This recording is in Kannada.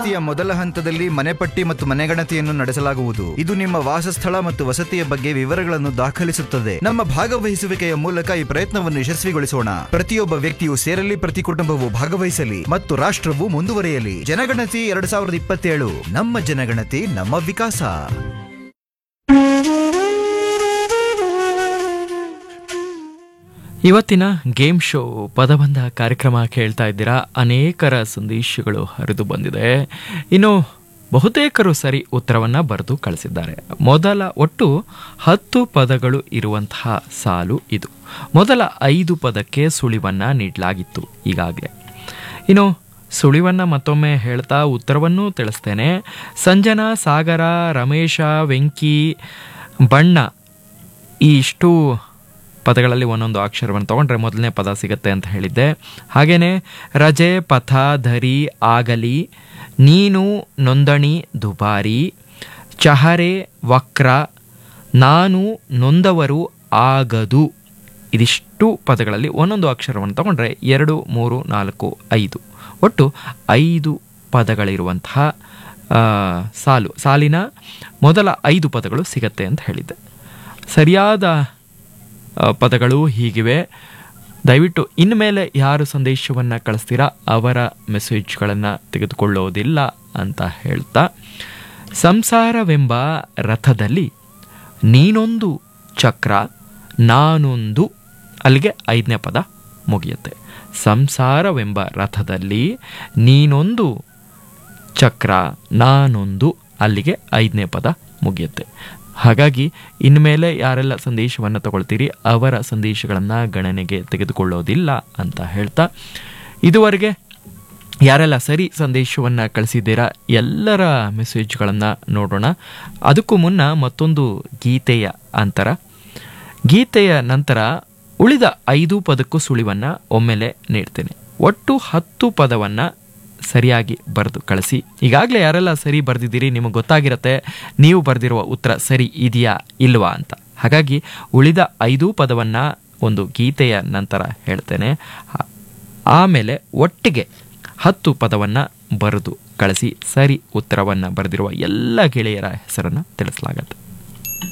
ಜನಗಣತಿಯ ಮೊದಲ ಹಂತದಲ್ಲಿ ಮನೆಪಟ್ಟಿ ಮತ್ತು ಮನೆಗಣತಿಯನ್ನು ನಡೆಸಲಾಗುವುದು ಇದು ನಿಮ್ಮ ವಾಸಸ್ಥಳ ಮತ್ತು ವಸತಿಯ ಬಗ್ಗೆ ವಿವರಗಳನ್ನು ದಾಖಲಿಸುತ್ತದೆ ನಮ್ಮ ಭಾಗವಹಿಸುವಿಕೆಯ ಮೂಲಕ ಈ ಪ್ರಯತ್ನವನ್ನು ಯಶಸ್ವಿಗೊಳಿಸೋಣ ಪ್ರತಿಯೊಬ್ಬ ವ್ಯಕ್ತಿಯು ಸೇರಲಿ ಪ್ರತಿ ಕುಟುಂಬವು ಭಾಗವಹಿಸಲಿ ಮತ್ತು ರಾಷ್ಟ್ರವು ಮುಂದುವರಿಯಲಿ ಜನಗಣತಿ ಎರಡ್ ಸಾವಿರದ ಇಪ್ಪತ್ತೇಳು ನಮ್ಮ ಜನಗಣತಿ ನಮ್ಮ ವಿಕಾಸ ಇವತ್ತಿನ ಗೇಮ್ ಶೋ ಪದಬಂಧ ಕಾರ್ಯಕ್ರಮ ಕೇಳ್ತಾ ಇದ್ದೀರಾ ಅನೇಕರ ಸಂದೇಶಗಳು ಹರಿದು ಬಂದಿದೆ ಇನ್ನು ಬಹುತೇಕರು ಸರಿ ಉತ್ತರವನ್ನು ಬರೆದು ಕಳಿಸಿದ್ದಾರೆ ಮೊದಲ ಒಟ್ಟು ಹತ್ತು ಪದಗಳು ಇರುವಂತಹ ಸಾಲು ಇದು ಮೊದಲ ಐದು ಪದಕ್ಕೆ ಸುಳಿವನ್ನು ನೀಡಲಾಗಿತ್ತು ಈಗಾಗಲೇ ಇನ್ನು ಸುಳಿವನ್ನು ಮತ್ತೊಮ್ಮೆ ಹೇಳ್ತಾ ಉತ್ತರವನ್ನೂ ತಿಳಿಸ್ತೇನೆ ಸಂಜನಾ ಸಾಗರ ರಮೇಶ ವೆಂಕಿ ಬಣ್ಣ ಈ ಇಷ್ಟು ಪದಗಳಲ್ಲಿ ಒಂದೊಂದು ಅಕ್ಷರವನ್ನು ತಗೊಂಡ್ರೆ ಮೊದಲನೇ ಪದ ಸಿಗುತ್ತೆ ಅಂತ ಹೇಳಿದ್ದೆ ಹಾಗೇನೆ ರಜೆ ಪಥ ಧರಿ ಆಗಲಿ ನೀನು ನೋಂದಣಿ ದುಬಾರಿ ಚಹರೆ ವಕ್ರ ನಾನು ನೊಂದವರು ಆಗದು ಇದಿಷ್ಟು ಪದಗಳಲ್ಲಿ ಒಂದೊಂದು ಅಕ್ಷರವನ್ನು ತಗೊಂಡ್ರೆ ಎರಡು ಮೂರು ನಾಲ್ಕು ಐದು ಒಟ್ಟು ಐದು ಪದಗಳಿರುವಂತಹ ಆ, ಸಾಲು ಸಾಲಿನ ಮೊದಲ ಐದು ಪದಗಳು ಸಿಗತ್ತೆ ಅಂತ ಹೇಳಿದ್ದೆ ಸರಿಯಾದ ಆ, ಪದಗಳು ಹೀಗಿವೆ ದಯವಿಟ್ಟು ಇನ್ಮೇಲೆ ಯಾರು ಸಂದೇಶವನ್ನು ಕಳಿಸ್ತೀರಾ ಅವರ ಮೆಸೇಜ್ಗಳನ್ನು ತೆಗೆದುಕೊಳ್ಳೋದಿಲ್ಲ ಅಂತ ಹೇಳ್ತಾ ಸಂಸಾರವೆಂಬ ರಥದಲ್ಲಿ ನೀನೊಂದು ಚಕ್ರ ನಾನೊಂದು ಅಲ್ಲಿಗೆ ಐದನೇ ಪದ ಮುಗಿಯುತ್ತೆ ಸಂಸಾರವೆಂಬ ರಥದಲ್ಲಿ ನೀನೊಂದು ಚಕ್ರ ನಾನೊಂದು ಅಲ್ಲಿಗೆ ಐದನೇ ಪದ ಮುಗಿಯುತ್ತೆ ಹಾಗಾಗಿ ಇನ್ಮೇಲೆ ಯಾರೆಲ್ಲ ಸಂದೇಶವನ್ನು ತಗೊಳ್ತೀರಿ ಅವರ ಸಂದೇಶಗಳನ್ನು ಗಣನೆಗೆ ತೆಗೆದುಕೊಳ್ಳೋದಿಲ್ಲ ಅಂತ ಹೇಳ್ತಾ ಇದುವರೆಗೆ ಯಾರೆಲ್ಲ ಸರಿ ಸಂದೇಶವನ್ನು ಕಳಿಸಿದ್ದೀರಾ ಎಲ್ಲರ ಮೆಸೇಜ್ಗಳನ್ನು ನೋಡೋಣ ಅದಕ್ಕೂ ಮುನ್ನ ಮತ್ತೊಂದು ಗೀತೆಯ ಅಂತರ ಗೀತೆಯ ನಂತರ ಉಳಿದ ಐದು ಪದಕ್ಕೂ ಸುಳಿವನ್ನು ಒಮ್ಮೆಲೆ ನೀಡ್ತೇನೆ ಒಟ್ಟು ಹತ್ತು ಪದವನ್ನು ಸರಿಯಾಗಿ ಬರೆದು ಕಳಿಸಿ ಈಗಾಗಲೇ ಯಾರೆಲ್ಲ ಸರಿ ಬರೆದಿದ್ದೀರಿ ನಿಮಗೆ ಗೊತ್ತಾಗಿರತ್ತೆ ನೀವು ಬರೆದಿರುವ ಉತ್ತರ ಸರಿ ಇದೆಯಾ ಇಲ್ವಾ ಅಂತ ಹಾಗಾಗಿ ಉಳಿದ ಐದು ಪದವನ್ನು ಒಂದು ಗೀತೆಯ ನಂತರ ಹೇಳ್ತೇನೆ ಆ- ಆಮೇಲೆ ಒಟ್ಟಿಗೆ ಹತ್ತು ಪದವನ್ನು ಬರೆದು ಕಳಿಸಿ ಸರಿ ಉತ್ತರವನ್ನು ಬರೆದಿರುವ ಎಲ್ಲ ಗೆಳೆಯರ ಹೆಸರನ್ನು ತಿಳಿಸಲಾಗತ್ತೆ